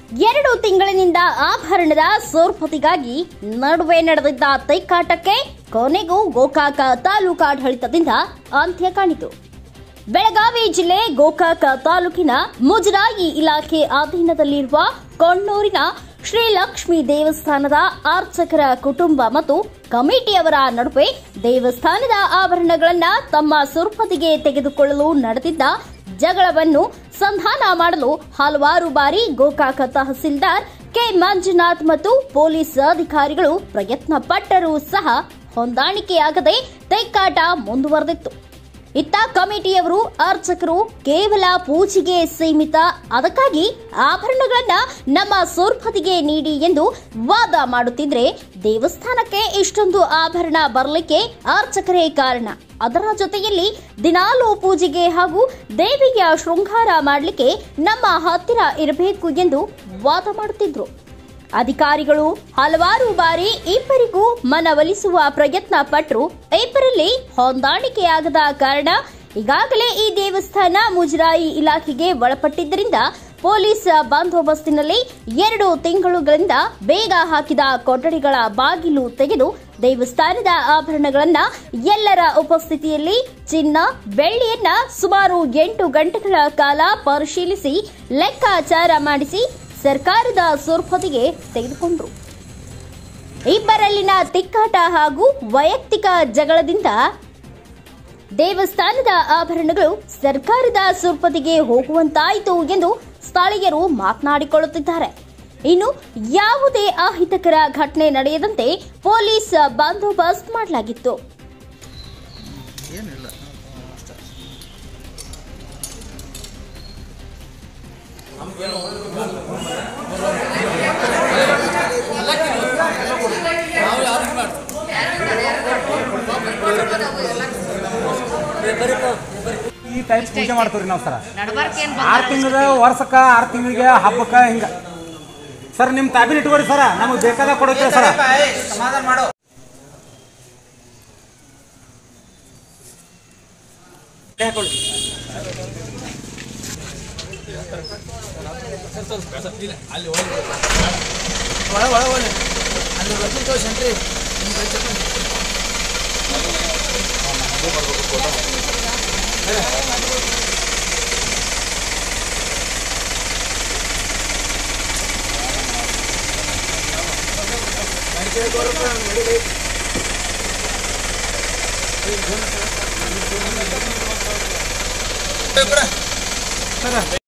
ಎರಡು ತಿಂಗಳಿನಿಂದ ಆಭರಣದ ಸೋರ್ಪತಿಗಾಗಿ ನಡುವೆ ನಡೆದಿದ್ದ ತೈಕಾಟಕ್ಕೆ ಕೊನೆಗೂ ಗೋಕಾಕ ತಾಲೂಕಾಡಳಿತದಿಂದ ಅಂತ್ಯ ಕಾಣಿತು ಬೆಳಗಾವಿ ಜಿಲ್ಲೆ ಗೋಕಾಕ ತಾಲೂಕಿನ ಮುಜರಾಯಿ ಇಲಾಖೆ ಅಧೀನದಲ್ಲಿರುವ ಕೊಣ್ಣೂರಿನ ಶ್ರೀ ಲಕ್ಷ್ಮೀ ದೇವಸ್ಥಾನದ ಅರ್ಚಕರ ಕುಟುಂಬ ಮತ್ತು ಕಮಿಟಿಯವರ ನಡುವೆ ದೇವಸ್ಥಾನದ ಆಭರಣಗಳನ್ನ ತಮ್ಮ ಸುರ್ಪತಿಗೆ ತೆಗೆದುಕೊಳ್ಳಲು ನಡೆದಿದ್ದ ಜಗಳವನ್ನು ಸಂಧಾನ ಮಾಡಲು ಹಲವಾರು ಬಾರಿ ಗೋಕಾಕ ತಹಸೀಲ್ದಾರ್ ಕೆ ಮಂಜುನಾಥ್ ಮತ್ತು ಪೊಲೀಸ್ ಅಧಿಕಾರಿಗಳು ಪ್ರಯತ್ನ ಪಟ್ಟರೂ ಸಹ ಹೊಂದಾಣಿಕೆಯಾಗದೆ ತೈಕಾಟ ಮುಂದುವರೆದಿತ್ತು ಇತ್ತ ಕಮಿಟಿಯವರು ಅರ್ಚಕರು ಕೇವಲ ಪೂಜೆಗೆ ಸೀಮಿತ ಅದಕ್ಕಾಗಿ ಆಭರಣಗಳನ್ನ ನಮ್ಮ ಸೋರ್ಪತಿಗೆ ನೀಡಿ ಎಂದು ವಾದ ಮಾಡುತ್ತಿದ್ರೆ ದೇವಸ್ಥಾನಕ್ಕೆ ಇಷ್ಟೊಂದು ಆಭರಣ ಬರಲಿಕ್ಕೆ ಅರ್ಚಕರೇ ಕಾರಣ ಅದರ ಜೊತೆಯಲ್ಲಿ ದಿನಾಲೂ ಪೂಜೆಗೆ ಹಾಗೂ ದೇವಿಯ ಶೃಂಗಾರ ಮಾಡಲಿಕ್ಕೆ ನಮ್ಮ ಹತ್ತಿರ ಇರಬೇಕು ಎಂದು ವಾದ ಮಾಡುತ್ತಿದ್ರು ಅಧಿಕಾರಿಗಳು ಹಲವಾರು ಬಾರಿ ಇಬ್ಬರಿಗೂ ಮನವೊಲಿಸುವ ಪ್ರಯತ್ನ ಪಟ್ಟರು ಇಬ್ಬರಲ್ಲಿ ಹೊಂದಾಣಿಕೆಯಾಗದ ಕಾರಣ ಈಗಾಗಲೇ ಈ ದೇವಸ್ಥಾನ ಮುಜರಾಯಿ ಇಲಾಖೆಗೆ ಒಳಪಟ್ಟಿದ್ದರಿಂದ ಪೊಲೀಸ್ ಬಂದೋಬಸ್ತಿನಲ್ಲಿ ಎರಡು ತಿಂಗಳುಗಳಿಂದ ಬೇಗ ಹಾಕಿದ ಕೊಠಡಿಗಳ ಬಾಗಿಲು ತೆಗೆದು ದೇವಸ್ಥಾನದ ಆಭರಣಗಳನ್ನ ಎಲ್ಲರ ಉಪಸ್ಥಿತಿಯಲ್ಲಿ ಚಿನ್ನ ಬೆಳ್ಳಿಯನ್ನ ಸುಮಾರು ಎಂಟು ಗಂಟೆಗಳ ಕಾಲ ಪರಿಶೀಲಿಸಿ ಲೆಕ್ಕಾಚಾರ ಮಾಡಿಸಿ ಸರ್ಕಾರದ ಸೋರ್ಪತಿಗೆ ತೆಗೆದುಕೊಂಡರು ಇಬ್ಬರಲ್ಲಿನ ತಿಕ್ಕಾಟ ಹಾಗೂ ವೈಯಕ್ತಿಕ ಜಗಳದಿಂದ ದೇವಸ್ಥಾನದ ಆಭರಣಗಳು ಸರ್ಕಾರದ ಸುರ್ಪತಿಗೆ ಹೋಗುವಂತಾಯಿತು ಎಂದು ಸ್ಥಳೀಯರು ಮಾತನಾಡಿಕೊಳ್ಳುತ್ತಿದ್ದಾರೆ ಇನ್ನು ಯಾವುದೇ ಅಹಿತಕರ ಘಟನೆ ನಡೆಯದಂತೆ ಪೊಲೀಸ್ ಬಂದೋಬಸ್ತ್ ಮಾಡಲಾಗಿತ್ತು ಏನಿಲ್ಲ ಈ ಟೈಪ್ ಪೂಜೆ ಮಾಡ್ತೀವಿ ನಾವು ಸರ ನಡ್ಬಾರ್ಕ್ ಏನ್ ಆರು ತಿಂಗಳ ವರ್ಷಕ್ಕೆ ಆರು ತಿಂಗಳಿಗೆ ಹಬ್ಬಕ್ಕೆ ಹಿಂಗೆ ಸರ್ ನಿಮ್ಮ ತಾಬಿನ ಇಟ್ಕೊಡಿ ಸರ ನಮಗೆ ಬೇಕಾದ ಕೊಡೋಕೆ ಸರ ಸಮಾಧಾನ ಮಾಡು ಒಳ ಒಳ ಒಳ ಅಲ್ಲಿ ಬರ್ತೀನಿ ತೋ ಸೆಂಟ್ರಿ